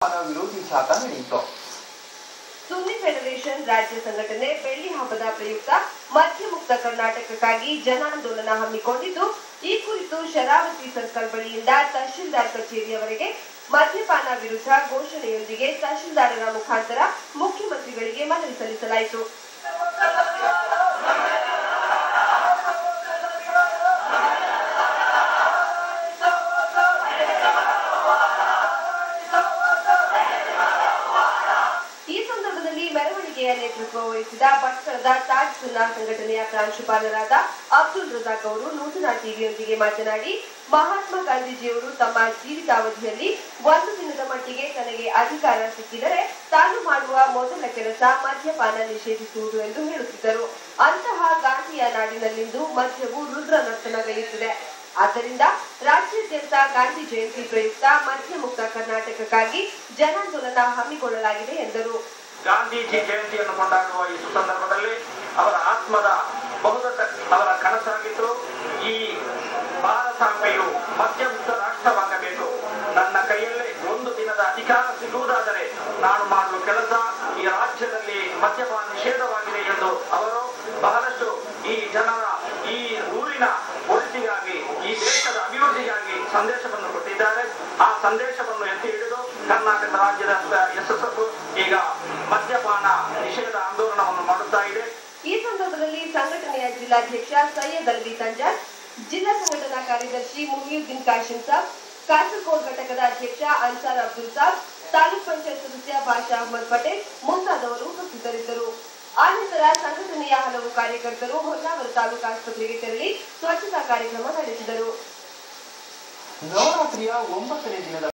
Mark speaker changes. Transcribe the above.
Speaker 1: ವಿರೋಧಿ ಜಾಥ ನಡೆಯಿತು
Speaker 2: ಸುನ್ನಿ ಫೆಡರೇಷನ್ ರಾಜ್ಯ ಸಂಘಟನೆ ಬೆಳ್ಳಿ ಹಬ್ಬದ ಪ್ರಯುಕ್ತ ಮದ್ಯಮುಕ್ತ ಕರ್ನಾಟಕಕ್ಕಾಗಿ ಜನಾಂದೋಲನ ಹಮ್ಮಿಕೊಂಡಿದ್ದು ಈ ಕುರಿತು ಶರಾವತಿ ಸರ್ಕಲ್ ಬಳಿಯಿಂದ ತಹಶೀಲ್ದಾರ್ ಕಚೇರಿಯವರೆಗೆ ಮದ್ಯಪಾನ ವಿರುದ್ಧ ಘೋಷಣೆಯೊಂದಿಗೆ ತಹಶೀಲ್ದಾರರ ಮುಖಾಂತರ ಮುಖ್ಯಮಂತ್ರಿಗಳಿಗೆ ಮನವಿ ಸಲ್ಲಿಸಲಾಯಿತು ಈ ಸಂದರ್ಭದಲ್ಲಿ ಮೆರವಣಿಗೆಯ ನೇತೃತ್ವ ವಹಿಸಿದ ಭಟ್ಕಳದ ತಾಜ್ ಸುನ್ನಾ ಸಂಘಟನೆಯ ಪ್ರಾಂಶುಪಾಲರಾದ ಅಬ್ದುಲ್ ರಜಾಕ್ ಅವರು ನೂತನ ಟಿವಿಯೊಂದಿಗೆ ಮಾತನಾಡಿ ಮಹಾತ್ಮ ಗಾಂಧೀಜಿಯವರು ತಮ್ಮ ಜೀವಿತಾವಧಿಯಲ್ಲಿ ಒಂದು ದಿನದ ಮಟ್ಟಿಗೆ ತನಗೆ ಅಧಿಕಾರ ಸಿಕ್ಕಿದರೆ ತಾನು ಮಾಡುವ ಮೊದಲ ಕೆಲಸ ಮದ್ಯಪಾನ ನಿಷೇಧಿಸುವುದು ಎಂದು ಹೇಳುತ್ತಿದ್ದರು ಅಂತಹ ಗಾಂಧಿಯ ನಾಡಿನಲ್ಲಿಂದು ಮದ್ಯವು ರುದ್ರ ನರ್ತನಗೈಯುತ್ತಿದೆ ಆದ್ದರಿಂದ ರಾಜ್ಯಾದ್ಯಂತ ಗಾಂಧಿ ಜಯಂತಿ ಪ್ರಯುಕ್ತ ಮದ್ಯಮುಕ್ತ ಕರ್ನಾಟಕಕ್ಕಾಗಿ ಜನಾಂದೋಲನ ಹಮ್ಮಿಕೊಳ್ಳಲಾಗಿದೆ ಎಂದರು
Speaker 3: ಗಾಂಧೀಜಿ ಜಯಂತಿಯನ್ನು ಕೊಂಡಾಡುವ ಈ ಸುಸಂದರ್ಭದಲ್ಲಿ ಅವರ ಆತ್ಮದ ಬಹುದೊಡ್ಡ ಅವರ ಕನಸಾಗಿತ್ತು ಈ ಭಾರತಾಂಬೆಯು ಮದ್ಯಮುಕ್ತ ರಾಷ್ಟ್ರವಾಗಬೇಕು ನನ್ನ ಕೈಯಲ್ಲೇ ಒಂದು ದಿನದ ಅಧಿಕಾರ ಸಿಗುವುದಾದರೆ ನಾನು ಮಾಡುವ ಕೆಲಸ ಈ ರಾಜ್ಯದಲ್ಲಿ ಮದ್ಯಪಾನ ನಿಷೇಧವಾಗಿದೆ ಎಂದು ಅವರು ಬಹಳಷ್ಟು ಈ ಜನರ ಈ ಊರಿನ ಒಳಿತಿಗಾಗಿ ಈ ದೇಶದ ಅಭಿವೃದ್ಧಿಗಾಗಿ ಸಂದೇಶವನ್ನು ಕೊಟ್ಟಿದ್ದಾರೆ ಆ ಸಂದೇಶವನ್ನು ಎತ್ತಿ ಹಿಡಿದು ಕರ್ನಾಟಕ ರಾಜ್ಯದ ಎಸ್ಎಸ್ಎಫ್ ಈಗ ಮದ್ಯಪಾನ ನಿಷೇಧ ಆಂದೋಲನವನ್ನು ಮಾಡುತ್ತಾ ಇದೆ
Speaker 2: ಈ ಸಂದರ್ಭದಲ್ಲಿ ಸಂಘಟನೆಯ ಜಿಲ್ಲಾಧ್ಯಕ್ಷ ಸೈಯದ್ ಅಲ್ವಿ ತಂಜಾರ್ ಜಿಲ್ಲಾ ಸಂಘಟನಾ ಕಾರ್ಯದರ್ಶಿ ಮುಹಿಯುದ್ದೀನ್ ಕಾಶಿಂ ಸಾಬ್ ಕಾಸರಗೋಡ್ ಘಟಕದ ಅಧ್ಯಕ್ಷ ಅನ್ಸಾರ್ ಅಬ್ದುಲ್ ಸಾಬ್ ತಾಲೂಕ್ ಪಂಚಾಯತ್ ಸದಸ್ಯ ಬಾಷಾ ಅಹಮದ್ ಪಟೇಲ್ ಮುಂತಾದವರು ಉಪಸ್ಥಿತರಿದ್ದರು ಆನಂತರ ಸಂಘಟನೆಯ ಹಲವು ಕಾರ್ಯಕರ್ತರು ಹೊನ್ನಾವರ ತಾಲೂಕು ಆಸ್ಪತ್ರೆಗೆ ತೆರಳಿ ಸ್ವಚ್ಛತಾ ಕಾರ್ಯಕ್ರಮ ನಡೆಸಿದರು
Speaker 1: ನವರಾತ್ರಿಯ ಒಂಬತ್ತನೇ ದಿನದ